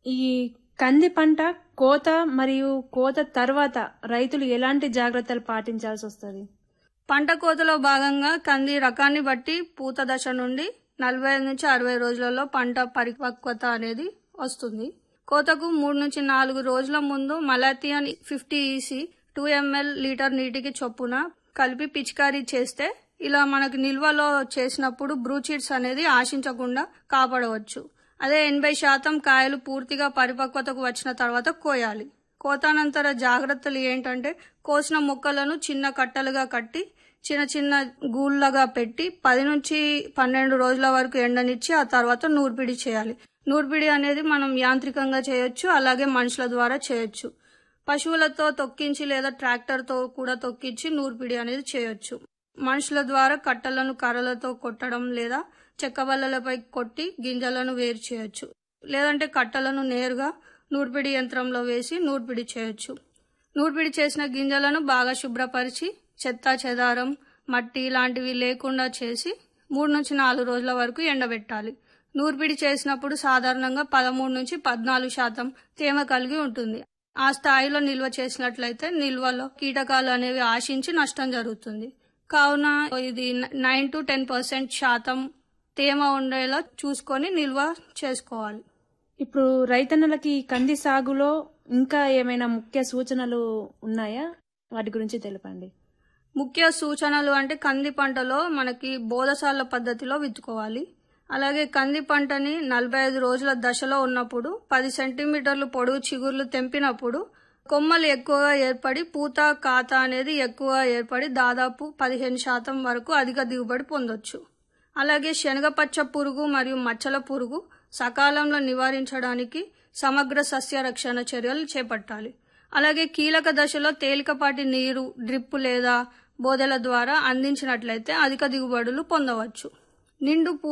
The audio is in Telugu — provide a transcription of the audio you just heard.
ఈ కంది పంట కోత మరియు కోత తర్వాత రైతులు ఎలాంటి జాగ్రత్తలు పాటించాల్సి వస్తుంది పంట కోతలో భాగంగా కంది రకాన్ని బట్టి పూత దశ నుండి నలభై ఐదు నుంచి అరవై రోజులలో పంట పరిపక్వత అనేది వస్తుంది కోతకు మూడు నుంచి నాలుగు రోజుల ముందు malathion fifty EC two ml litre నీటికి చొప్పున కలిపి పిచికారీ చేస్తే ఇలా మనకు నిల్వలో చేసినప్పుడు బ్రూచిడ్స్ అనేది ఆశించకుండా కాపాడవచ్చు అదే ఎనభై శాతం కాయలు పూర్తిగా పరిపక్వతకు వచ్చిన తర్వాత కోయాలి కోతానంతర జాగ్రత్తలు ఏంటంటే కోసిన మొక్కలను చిన్న కట్టలుగా కట్టి చిన్న చిన్న గూళ్ళగా పెట్టి పది నుంచి పన్నెండు రోజుల వరకు ఎండనిచ్చి ఆ తర్వాత నూర్పిడి చేయాలి నూర్పిడి అనేది మనం యాంత్రికంగా చేయొచ్చు అలాగే మనుషుల ద్వారా చేయొచ్చు పశువులతో తొక్కించి లేదా ట్రాక్టర్తో కూడా తొక్కించి నూర్పిడి అనేది చేయొచ్చు మనుషుల ద్వారా కట్టలను కర్రలతో కొట్టడం లేదా చెక్క బల్లలపై కొట్టి గింజలను వేరు చేయొచ్చు లేదంటే కట్టలను నేరుగా నూర్పిడి యంత్రంలో వేసి నూర్పిడి చేయొచ్చు నూర్పిడి చేసిన గింజలను బాగా శుభ్రపరిచి చెత్త చెదారం మట్టి లాంటివి లేకుండా చేసి మూడు నుంచి నాలుగు రోజుల వరకు ఎండబెట్టాలి నూర్పిడి చేసినప్పుడు సాధారణంగా పదమూడు నుంచి పద్నాలుగు శాతం తేమ కలిగి ఉంటుంది ఆ స్థాయిలో నిల్వ చేసినట్లయితే నిల్వలో కీటకాలు అనేవి ఆశించి నష్టం జరుగుతుంది కావున ఇది నైన్ టు టెన్ పర్సెంట్ శాతం తేమ ఉండేలా చూసుకొని నిల్వ చేసుకోవాలి ఇప్పుడు రైతన్నలకి కంది సాగులో ఇంకా ఏమైనా ముఖ్య సూచనలు ఉన్నాయా వాటి గురించి తెలపండి ముఖ్య సూచనలు అంటే కంది పంటలో మనకి బోధసాల పద్ధతిలో విత్తుకోవాలి అలాగే కంది పంటని నలభై ఐదు రోజుల దశలో ఉన్నప్పుడు పది సెంటీమీటర్లు పొడవు చిగుర్లు తెంపినప్పుడు కొమ్మలు ఎక్కువగా ఏర్పడి పూత కాత అనేది ఎక్కువ ఏర్పడి దాదాపు పదిహేను శాతం వరకు అధిక దిగుబడి పొందొచ్చు అలాగే శనగపచ్చ పురుగు మరియు మచ్చల పురుగు సకాలంలో నివారించడానికి సమగ్ర సస్య రక్షణ చర్యలు చేపట్టాలి అలాగే కీలక దశలో తేలికపాటి నీరు డ్రిప్ లేదా బోదెల ద్వారా అందించినట్లయితే అధిక దిగుబడులు పొందవచ్చు నిండు